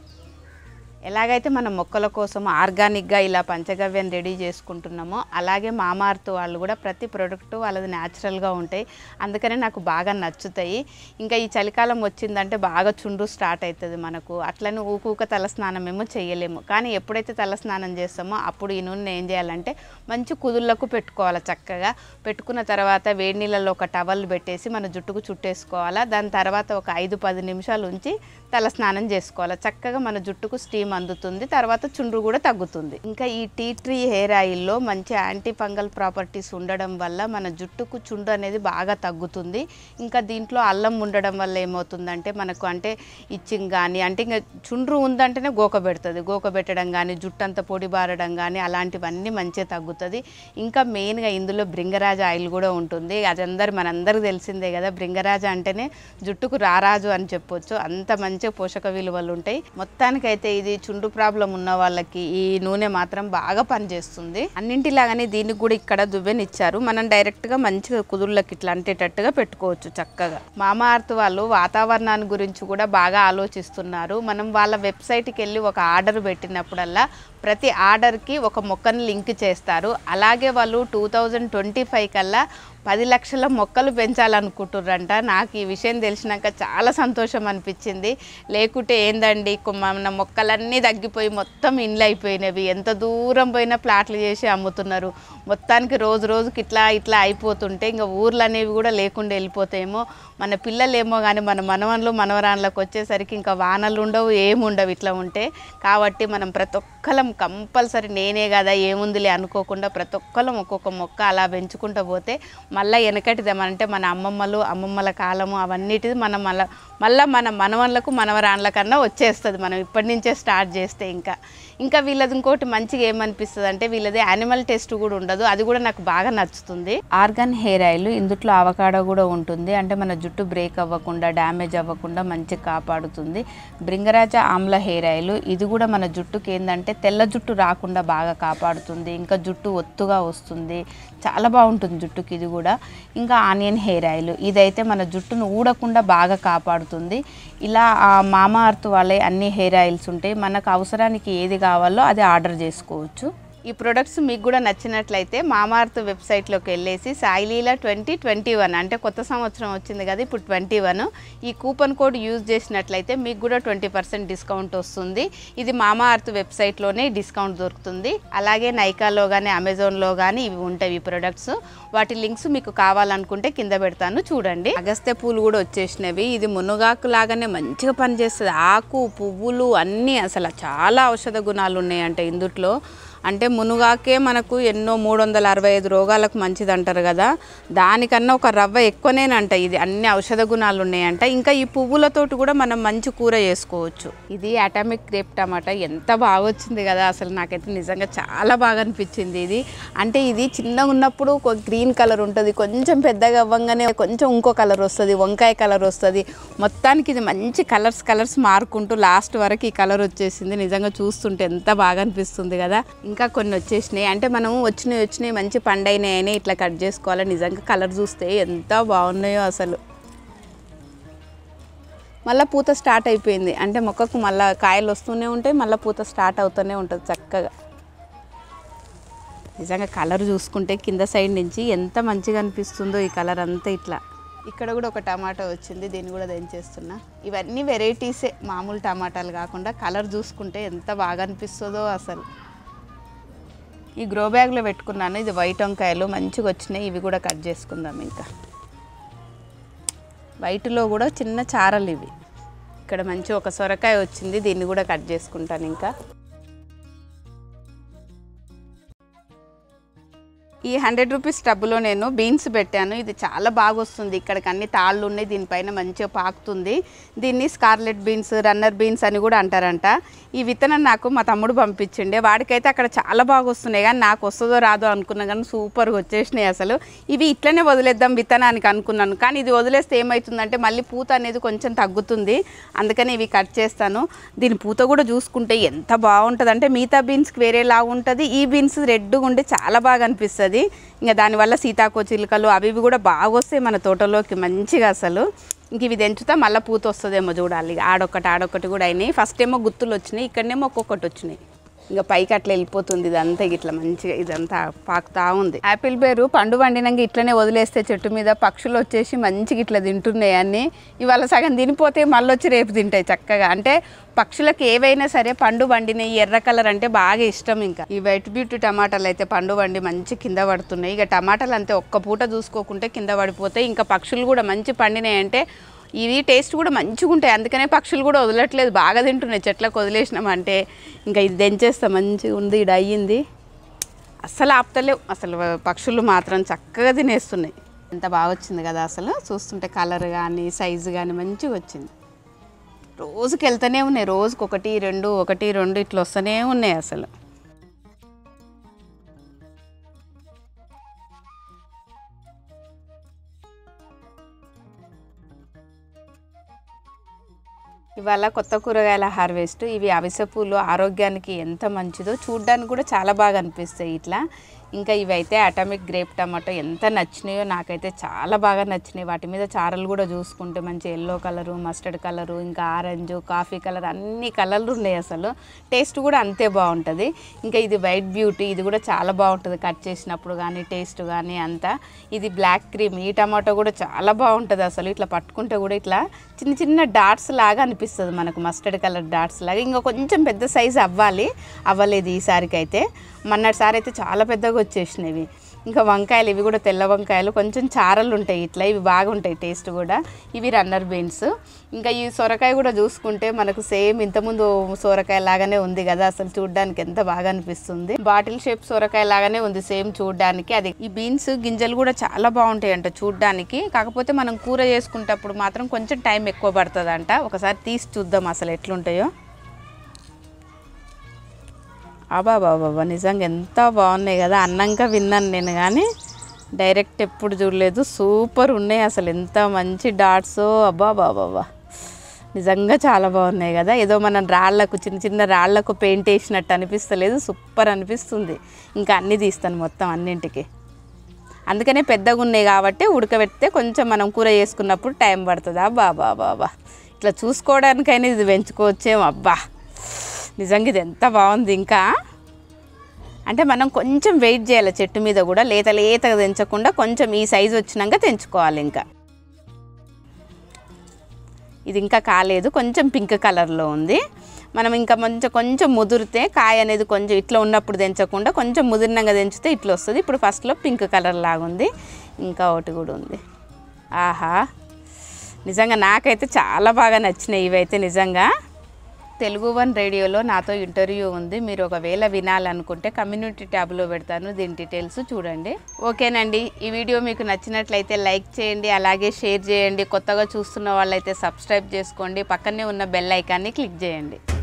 ఎలాగైతే మనం మొక్కల కోసం ఆర్గానిక్గా ఇలా పంచగవ్యం రెడీ చేసుకుంటున్నామో అలాగే మామార్త్ వాళ్ళు కూడా ప్రతి ప్రోడక్ట్ వాళ్ళది న్యాచురల్గా ఉంటాయి అందుకనే నాకు బాగా నచ్చుతాయి ఇంకా ఈ చలికాలం వచ్చిందంటే బాగా చుండ్రు స్టార్ట్ అవుతుంది మనకు అట్లనే ఊకూక తలస్నానం ఏమో చేయలేము కానీ ఎప్పుడైతే తలస్నానం చేస్తామో అప్పుడు ఈ నూనె ఏం చేయాలంటే మంచి కుదుళ్ళకు పెట్టుకోవాలి చక్కగా పెట్టుకున్న తర్వాత వేడి నీళ్ళలో ఒక టవల్ పెట్టేసి మన జుట్టుకు చుట్టేసుకోవాలా దాని తర్వాత ఒక ఐదు పది నిమిషాలు ఉంచి తలస్నానం చేసుకోవాలి చక్కగా మన జుట్టుకు స్టీమ్ అందుతుంది తర్వాత చుండ్రు కూడా తగ్గుతుంది ఇంకా ఈ టీ ట్రీ హెయిర్ ఆయిల్లో మంచి యాంటీ ఫంగల్ ప్రాపర్టీస్ ఉండడం వల్ల మన జుట్టుకు చుండ్రు అనేది బాగా తగ్గుతుంది ఇంకా దీంట్లో అల్లం ఉండడం వల్ల ఏమవుతుందంటే మనకు అంటే ఇచ్చింగ్ కానీ అంటే ఇంకా చుండ్రు ఉందంటేనే గోక పెడుతుంది గోక పెట్టడం కానీ జుట్టు అంతా పొడి బారడం కానీ అలాంటివన్నీ మంచిగా తగ్గుతుంది ఇంకా మెయిన్గా ఇందులో భృంగరాజ ఆయిల్ కూడా ఉంటుంది అది అందరు మనందరికి తెలిసిందే కదా భృంగరాజ అంటేనే జుట్టుకు రారాజు అని చెప్పొచ్చు అంత మంచి పోషక విలువలు ఉంటాయి మొత్తానికైతే ఇది చుండ్రు ప్రాబ్లం ఉన్న వాళ్ళకి ఈ నూనె మాత్రం బాగా పనిచేస్తుంది అన్నింటిలాగానే దీనికి కూడా ఇక్కడ దువ్వెనిచ్చారు మనం డైరెక్ట్గా మంచిగా కుదుర్లకి ఇట్లా అంటేటట్టుగా పెట్టుకోవచ్చు చక్కగా మామా అర్త్ వాళ్ళు వాతావరణాన్ని గురించి కూడా బాగా ఆలోచిస్తున్నారు మనం వాళ్ళ వెబ్సైట్కి వెళ్ళి ఒక ఆర్డర్ పెట్టినప్పుడల్లా ప్రతి ఆర్డర్కి ఒక మొక్కను లింక్ చేస్తారు అలాగే వాళ్ళు టూ థౌజండ్ ట్వంటీ ఫైవ్ కల్లా పది లక్షల మొక్కలు పెంచాలనుకుంటుర్రంట నాకు ఈ విషయం తెలిసినాక చాలా సంతోషం అనిపించింది లేకుంటే ఏందండి కొ- మన మొక్కలన్నీ తగ్గిపోయి మొత్తం ఇండ్లు అయిపోయినవి ఎంత దూరం పోయినా ప్లాట్లు చేసి అమ్ముతున్నారు మొత్తానికి రోజు రోజుకి ఇట్లా ఇట్లా అయిపోతుంటే ఇంకా ఊర్లు అనేవి కూడా లేకుండా వెళ్ళిపోతాయేమో మన పిల్లలేమో కానీ మన మనవన్లు మనవరాన్లకు వచ్చేసరికి ఇంకా వానలు ఉండవు ఏముండవు ఇట్లా ఉంటే కాబట్టి మనం ప్రతి ఒక్కరం కంపల్సరీ నేనే కదా ఏముందిలే అనుకోకుండా ప్రతి ఒక్కరం ఒక్కొక్క మొక్క అలా పెంచుకుంటూ పోతే మళ్ళీ వెనకటిది అంటే మన అమ్మమ్మలు అమ్మమ్మల కాలము అవన్నిటిది మనం మళ్ళీ మళ్ళీ మన మనవన్లకు మనవరాన్ల కన్నా వచ్చేస్తుంది మనం ఇప్పటి నుంచే స్టార్ట్ చేస్తే ఇంకా ఇంకా వీళ్ళది ఇంకోటి మంచిగా ఏమనిపిస్తుంది అంటే వీళ్ళది యానిమల్ టెస్ట్ కూడా ఉండదు అది కూడా నాకు బాగా నచ్చుతుంది ఆర్గాన్ హెయిర్ ఆయిల్ ఇందుట్లో అవకాడో కూడా ఉంటుంది అంటే మన జుట్టు బ్రేక్ అవ్వకుండా డ్యామేజ్ అవ్వకుండా మంచిగా కాపాడుతుంది భృంగరాజ ఆమ్ల హెయిర్ ఆయిల్ ఇది కూడా మన జుట్టుకి ఏంటంటే తెల్ల జుట్టు రాకుండా బాగా కాపాడుతుంది ఇంకా జుట్టు ఒత్తుగా వస్తుంది చాలా బాగుంటుంది జుట్టుకి ఇది కూడా ఇంకా ఆనియన్ హెయిర్ ఆయిల్ ఇదైతే మన జుట్టును ఊడకుండా బాగా కాపాడుతుంది ఇలా ఆ మామా అర్త్ వాళ్ళే అన్ని హెయిర్ ఆయిల్స్ ఉంటాయి మనకు అవసరానికి ఏది కావాలో అది ఆర్డర్ చేసుకోవచ్చు ఈ ప్రొడక్ట్స్ మీకు కూడా నచ్చినట్లయితే మామార్త్ వెబ్సైట్లోకి వెళ్ళేసి సాయిలీల ట్వంటీ ట్వంటీ వన్ అంటే కొత్త సంవత్సరం వచ్చింది కదా ఇప్పుడు ట్వంటీ వన్ ఈ కూపన్ కోడ్ యూజ్ చేసినట్లయితే మీకు కూడా ట్వంటీ పర్సెంట్ డిస్కౌంట్ వస్తుంది ఇది మామా అర్త్ వెబ్సైట్లోనే డిస్కౌంట్ దొరుకుతుంది అలాగే నైకాలో కానీ అమెజాన్లో కానీ ఇవి ఉంటాయి ఈ ప్రొడక్ట్స్ వాటి లింక్స్ మీకు కావాలనుకుంటే కింద పెడతాను చూడండి అగస్త్య పూలు కూడా వచ్చేసినవి ఇది మునగాకు లాగానే మంచిగా పనిచేస్తుంది ఆకు పువ్వులు అన్నీ అసలు చాలా ఔషధ గుణాలు ఉన్నాయంట ఇందుట్లో అంటే మునుగాకే మనకు ఎన్నో మూడు వందల అరవై ఐదు రోగాలకు మంచిది అంటారు కదా దానికన్నా ఒక రవ్వ ఎక్కువనేనంట ఇది అన్ని ఔషధ గుణాలు ఉన్నాయంట ఇంకా ఈ పువ్వులతోటి కూడా మనం మంచి కూర చేసుకోవచ్చు ఇది అటామిక్ గ్రేప్ టమాటా ఎంత బాగా వచ్చింది కదా అసలు నాకైతే నిజంగా చాలా బాగా అనిపించింది ఇది అంటే ఇది చిన్నగా ఉన్నప్పుడు ఒక గ్రీన్ కలర్ ఉంటుంది కొంచెం పెద్దగా అవ్వగానే కొంచెం ఇంకో కలర్ వస్తుంది వంకాయ కలర్ వస్తుంది మొత్తానికి ఇది మంచి కలర్స్ కలర్స్ మారుకుంటూ లాస్ట్ వరకు ఈ కలర్ వచ్చేసింది నిజంగా చూస్తుంటే ఎంత బాగా అనిపిస్తుంది కదా ఇంకా కొన్ని వచ్చేసినాయి అంటే మనం వచ్చినవి వచ్చినాయి మంచి పండైనాయని ఇట్లా కట్ చేసుకోవాలి నిజంగా కలర్ చూస్తే ఎంత బాగున్నాయో అసలు మళ్ళీ పూత స్టార్ట్ అయిపోయింది అంటే మొక్కకు మళ్ళీ కాయలు వస్తూనే ఉంటాయి మళ్ళీ పూత స్టార్ట్ అవుతూనే ఉంటుంది చక్కగా నిజంగా కలర్ చూసుకుంటే కింద సైడ్ నుంచి ఎంత మంచిగా అనిపిస్తుందో ఈ కలర్ అంతా ఇట్లా ఇక్కడ కూడా ఒక టమాటా వచ్చింది దీన్ని కూడా దంచేస్తున్నా ఇవన్నీ వెరైటీసే మామూలు టమాటాలు కాకుండా కలర్ చూసుకుంటే ఎంత బాగా అనిపిస్తుందో అసలు ఈ గ్రో బ్యాగ్లో పెట్టుకున్నాను ఇది వైట్ వంకాయలు మంచిగా వచ్చినాయి ఇవి కూడా కట్ చేసుకుందాం ఇంకా వైట్లో కూడా చిన్న చారలు ఇవి ఇక్కడ మంచి ఒక సొరకాయ వచ్చింది దీన్ని కూడా కట్ చేసుకుంటాను ఇంకా ఈ హండ్రెడ్ రూపీస్ టబ్బులో నేను బీన్స్ పెట్టాను ఇది చాలా బాగా వస్తుంది ఇక్కడికి అన్ని తాళ్ళు ఉన్నాయి దీనిపైన మంచిగా పాకుతుంది దీన్ని స్కార్లెట్ బీన్స్ రన్నర్ బీన్స్ అని కూడా అంటారంట ఈ విత్తనం నాకు మా తమ్ముడు పంపించిండే వాడికైతే అక్కడ చాలా బాగా వస్తున్నాయి కానీ నాకు వస్తుందో రాదో అనుకున్నా కానీ సూపర్గా వచ్చేసినాయి అసలు ఇవి ఇట్లనే వదిలేద్దాం విత్తనానికి అనుకున్నాను కానీ ఇది వదిలేస్తే ఏమవుతుందంటే మళ్ళీ పూత అనేది కొంచెం తగ్గుతుంది అందుకని ఇవి కట్ చేస్తాను దీని పూత కూడా చూసుకుంటే ఎంత బాగుంటుంది అంటే మిగతా బీన్స్కి వేరేలా ఉంటుంది ఈ బీన్స్ రెడ్గా ఉండి చాలా బాగా అనిపిస్తుంది ఇంకా దానివల్ల సీతాకో చిలుకలు అవి ఇవి కూడా బాగా వస్తాయి మన తోటలోకి మంచిగా అసలు ఇంక ఇవి తెంచుతా మళ్ళీ పూత వస్తుందేమో చూడాలి ఇక ఆడొక్కటి ఆడొక్కటి కూడా అయినాయి ఫస్ట్ ఏమో గుత్తులు వచ్చినాయి ఇక్కడనేమో ఒక్కొక్కటి వచ్చినాయి ఇంకా పైకి అట్లా వెళ్ళిపోతుంది ఇదంతా ఇట్లా మంచిగా ఇదంతా పాకుతా ఉంది యాపిల్ బేరు పండు పండినాక ఇట్లనే వదిలేస్తే చెట్టు మీద పక్షులు వచ్చేసి మంచిగా ఇట్లా తింటున్నాయి అన్ని ఇవాళ సగం తినిపోతే మళ్ళీ వచ్చి రేపు తింటాయి చక్కగా అంటే పక్షులకు ఏవైనా సరే పండు పండినాయి ఎర్ర కలర్ అంటే బాగా ఇష్టం ఇంకా ఈ వైట్ బ్యూటీ టమాటాలు అయితే పండు పండి మంచి కింద పడుతున్నాయి ఇక టమాటాలు అంతే ఒక్క పూట చూసుకోకుంటే కింద పడిపోతాయి ఇంకా పక్షులు కూడా మంచి పండినాయి అంటే ఇవి టేస్ట్ కూడా మంచిగా ఉంటాయి అందుకనే పక్షులు కూడా వదలట్లేదు బాగా తింటున్నాయి చెట్లకు వదిలేసినాం అంటే ఇంకా ఇది తెంచేస్తా మంచిగా ఉంది ఇది అయ్యింది అస్సలు ఆపుతలేవు అసలు పక్షులు మాత్రం చక్కగా తినేస్తున్నాయి ఎంత బాగా వచ్చింది కదా అసలు చూస్తుంటే కలర్ కానీ సైజు కానీ మంచిగా వచ్చింది రోజుకి వెళ్తూనే ఉన్నాయి రోజుకి ఒకటి రెండు ఒకటి రెండు ఇట్లా వస్తూనే ఉన్నాయి అసలు ఇవాళ కొత్త కూరగాయల హార్వెస్ట్ ఇవి అవిసె పూలు ఆరోగ్యానికి ఎంత మంచిదో చూడ్డానికి కూడా చాలా బాగా అనిపిస్తాయి ఇట్లా ఇంకా ఇవైతే అటామిక్ గ్రేప్ టమాటో ఎంత నచ్చినాయో నాకైతే చాలా బాగా నచ్చినాయి వాటి మీద చారలు కూడా చూసుకుంటే మంచి ఎల్లో కలరు మస్టర్డ్ కలరు ఇంకా ఆరెంజ్ కాఫీ కలర్ అన్ని కలర్లు ఉన్నాయి అసలు టేస్ట్ కూడా అంతే బాగుంటుంది ఇంకా ఇది వైట్ బ్యూటీ ఇది కూడా చాలా బాగుంటుంది కట్ చేసినప్పుడు కానీ టేస్ట్ కానీ అంతా ఇది బ్లాక్ క్రీమ్ ఈ టమాటో కూడా చాలా బాగుంటుంది అసలు ఇట్లా పట్టుకుంటే కూడా ఇట్లా చిన్న చిన్న డాట్స్ లాగా అనిపిస్తుంది మనకు మస్టర్డ్ కలర్ డాట్స్ లాగా ఇంకా కొంచెం పెద్ద సైజు అవ్వాలి అవ్వలేదు ఈసారికి అయితే మొన్నటిసారి అయితే చాలా పెద్దగా వచ్చేసినవి ఇంకా వంకాయలు ఇవి కూడా తెల్ల వంకాయలు కొంచెం చారలు ఉంటాయి ఇట్లా ఇవి బాగుంటాయి టేస్ట్ కూడా ఇవి రన్నర్ బీన్స్ ఇంకా ఈ సొరకాయ కూడా చూసుకుంటే మనకు సేమ్ ఇంతకుముందు సొరకాయ లాగానే ఉంది కదా అసలు చూడడానికి ఎంత బాగా అనిపిస్తుంది బాటిల్ షేప్ సొరకాయ లాగానే ఉంది సేమ్ చూడడానికి అది ఈ బీన్స్ గింజలు కూడా చాలా బాగుంటాయి అంట చూడడానికి కాకపోతే మనం కూర చేసుకుంటప్పుడు మాత్రం కొంచెం టైం ఎక్కువ పడుతుంది ఒకసారి తీసి చూద్దాం అసలు ఎట్లుంటాయో అబ్బా బాబా నిజంగా ఎంత బాగున్నాయి కదా అన్నంక విన్నాను నేను కానీ డైరెక్ట్ ఎప్పుడు చూడలేదు సూపర్ ఉన్నాయి అసలు ఎంత మంచి డాట్స్ అబ్బా బాబా నిజంగా చాలా బాగున్నాయి కదా ఏదో మనం రాళ్లకు చిన్న చిన్న రాళ్లకు పెయింట్ వేసినట్టు అనిపిస్తలేదు సూపర్ అనిపిస్తుంది ఇంకా అన్నీ తీస్తాను మొత్తం అన్నింటికి అందుకనే పెద్దగా ఉన్నాయి కాబట్టి ఉడకబెడితే కొంచెం మనం కూర చేసుకున్నప్పుడు టైం పడుతుంది అబ్బా బాబా బాబా ఇట్లా చూసుకోవడానికైనా ఇది పెంచుకోవచ్చేమో అబ్బా నిజంగా ఇది ఎంత బాగుంది ఇంకా అంటే మనం కొంచెం వెయిట్ చేయాలి చెట్టు మీద కూడా లేత లేతగా తెంచకుండా కొంచెం ఈ సైజు వచ్చినాక తెంచుకోవాలి ఇంకా ఇది ఇంకా కాలేదు కొంచెం పింక్ కలర్లో ఉంది మనం ఇంకా కొంచెం కొంచెం ముదిరితే కాయ అనేది కొంచెం ఇట్లా ఉన్నప్పుడు తెంచకుండా కొంచెం ముదిరినంగా తెంచితే ఇట్లా వస్తుంది ఇప్పుడు ఫస్ట్లో పింక్ కలర్ లాగా ఉంది ఇంకా ఒకటి కూడా ఉంది ఆహా నిజంగా నాకైతే చాలా బాగా నచ్చినాయి ఇవైతే నిజంగా తెలుగు వన్ రేడియోలో నాతో ఇంటర్వ్యూ ఉంది మీరు ఒకవేళ వినాలనుకుంటే కమ్యూనిటీ ట్యాబ్లో పెడతాను దీని డీటెయిల్స్ చూడండి ఓకేనండి ఈ వీడియో మీకు నచ్చినట్లయితే లైక్ చేయండి అలాగే షేర్ చేయండి కొత్తగా చూస్తున్న వాళ్ళైతే సబ్స్క్రైబ్ చేసుకోండి పక్కనే ఉన్న బెల్ ఐకాన్ని క్లిక్ చేయండి